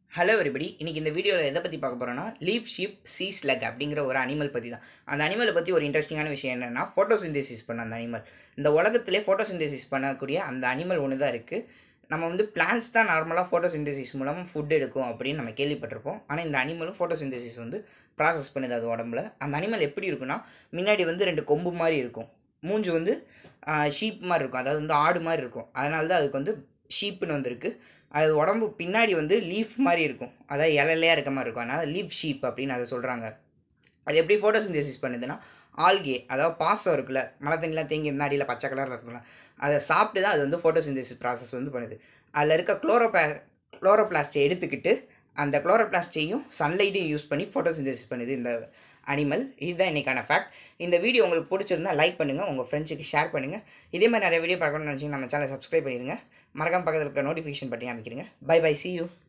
hello everybody இன்னைக்கு இந்த வீடியோவில் எதை பற்றி பார்க்க போகிறோன்னா லீஃப் ஷீப் சீ ஸ்லக் அப்படிங்கிற ஒரு அனிமல் பற்றி தான் அந்த அனிமலை பற்றி ஒரு இன்ட்ரெஸ்டிங்கான விஷயம் என்னென்னா ஃபோட்டோசிந்தசிஸ் பண்ண அந்த அனிமல் இந்த உலகத்திலே ஃபோட்டோசிந்தசிஸ் பண்ணக்கூடிய அந்த அனிமல் ஒன்று தான் இருக்குது நம்ம வந்து பிளான்ஸ் தான் நார்மலாக ஃபோட்டோசிந்தசிஸ் மூலமாக ஃபுட் எடுக்கும் அப்படின்னு நம்ம கேள்விப்பட்டிருப்போம் ஆனால் இந்த அனிமலும் ஃபோட்டோசிந்தசிஸ் வந்து ப்ராசஸ் பண்ணுது அது உடம்புல அந்த அனிமல் எப்படி இருக்குன்னா முன்னாடி வந்து ரெண்டு கொம்பு மாதிரி இருக்கும் மூஞ்சி வந்து ஷீப் மாதிரி இருக்கும் அதாவது வந்து ஆடு மாதிரி இருக்கும் அதனால தான் அதுக்கு வந்து ஷீப்புன்னு வந்திருக்கு அது உடம்பு பின்னாடி வந்து லீஃப் மாதிரி இருக்கும் அதாவது இலையிலையாக இருக்க மாதிரி இருக்கும் அதனால் லீஃப் ஷீப் அப்படின்னு அதை சொல்கிறாங்க அது எப்படி ஃபோட்டோசிந்தசிஸ் பண்ணுதுன்னா ஆல்கே அதாவது பாசம் இருக்குல்ல மழை தண்ணிலாம் தேங்கி இருந்தால் அடியில் பச்சை கலரில் இருக்குல்ல அதை சாப்பிட்டு தான் அது வந்து ஃபோட்டோசிந்தசிஸ் ப்ராசஸ் வந்து பண்ணுது அதில் இருக்க குளோரோபா குளோரோபிளாஸ்டை எடுத்துக்கிட்டு அந்த குளோரோபிளாஸ்டையும் சன்லைட்டையும் யூஸ் பண்ணி ஃபோட்டோசிந்தசிஸ் பண்ணுது இந்த அனிமல் இதுதான் இன்றைக்கான ஃபேக்ட் இந்த வீடியோ உங்களுக்கு பிடிச்சிருந்தா லைக் பண்ணுங்கள் உங்கள் ஃப்ரெண்ட்ஸுக்கு ஷேர் பண்ணுங்கள் இதே மாதிரி நிறைய வீடியோ பார்க்கணும்னு நினச்சிங்கன்னா நம்ம சேனலை சப்ஸ்கிரைப் பண்ணிடுங்க மறக்காம பக்கத்தில் இருக்க நோட்டிஃபிகேஷன் பட்டி அமைக்கிறீங்க பை பை சி யூ